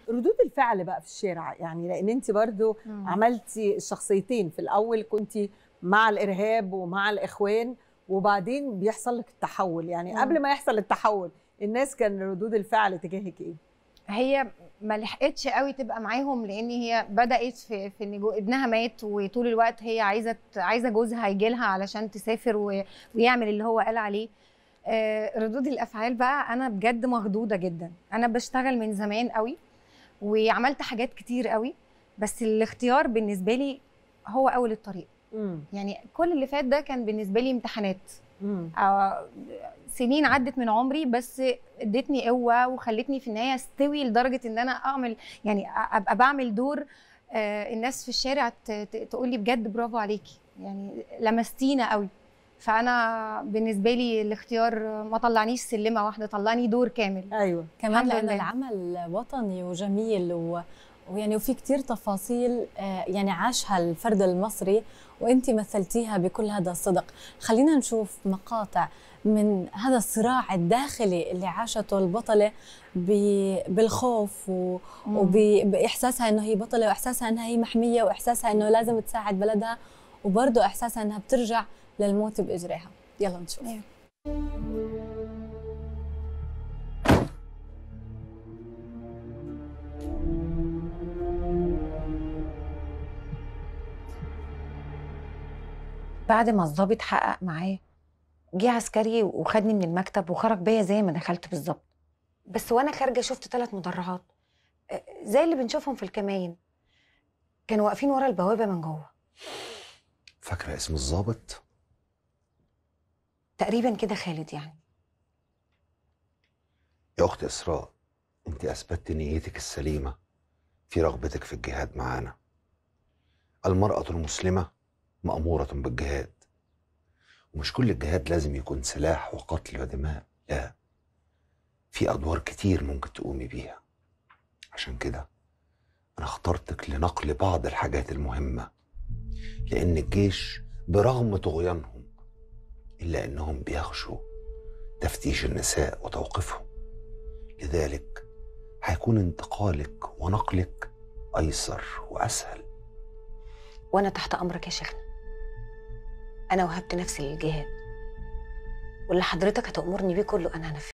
ردود الفعل بقى في الشارع يعني لان انت برضو مم. عملتي الشخصيتين في الاول كنت مع الارهاب ومع الاخوان وبعدين بيحصل لك التحول يعني مم. قبل ما يحصل التحول الناس كان ردود الفعل تجاهك ايه هي ما لحقتش قوي تبقى معاهم لان هي بدات في في ان جو- ابنها مات وطول الوقت هي عايزه ت- عايزه جوزها يجي لها علشان تسافر و- ويعمل اللي هو قال عليه آه، ردود الافعال بقى انا بجد مخضوضه جدا انا بشتغل من زمان قوي وعملت حاجات كتير قوي بس الاختيار بالنسبه لي هو اول الطريق امم يعني كل اللي فات ده كان بالنسبه لي امتحانات امم آه، سنين عدت من عمري بس ادتني قوه وخلتني في النهايه استوي لدرجه ان انا اعمل يعني ابقى بعمل دور آه، الناس في الشارع تقول لي بجد برافو عليكي يعني لمستينا قوي فانا بالنسبه لي الاختيار ما طلعنيش سلمه واحده طلعني دور كامل ايوه كمان الحمد لأن لله. العمل وطني وجميل و... ويعني وفي كتير تفاصيل آه، يعني عاشها الفرد المصري وانت مثلتيها بكل هذا الصدق خلينا نشوف مقاطع من هذا الصراع الداخلي اللي عاشته البطلة ب... بالخوف و... وبإحساسها إنه هي بطلة وإحساسها إنها هي محمية وإحساسها إنه لازم تساعد بلدها وبرضه إحساسها إنها بترجع للموت بإجريها يلا نشوف أيوة. بعد ما الضابط حقق معاه جه عسكري وخدني من المكتب وخرج بيا زي ما دخلت بالظبط بس وانا خارجه شفت ثلاث مدرعات آه، زي اللي بنشوفهم في الكماين كانوا واقفين ورا البوابه من جوه فاكرة اسم الضابط؟ تقريبا كده خالد يعني يا أخت إسراء أنت أثبتت نيتك السليمة في رغبتك في الجهاد معانا المرأة المسلمة مأمورة بالجهاد ومش كل الجهاد لازم يكون سلاح وقتل ودماء لا في أدوار كتير ممكن تقومي بيها عشان كده أنا اخترتك لنقل بعض الحاجات المهمة لأن الجيش برغم طغيانهم إلا أنهم بيخشوا تفتيش النساء وتوقيفهم لذلك هيكون انتقالك ونقلك أيسر وأسهل وانا تحت امرك يا شيخنا انا وهبت نفسي للجهاد واللي حضرتك هتأمرني بيه كله انا هنفذه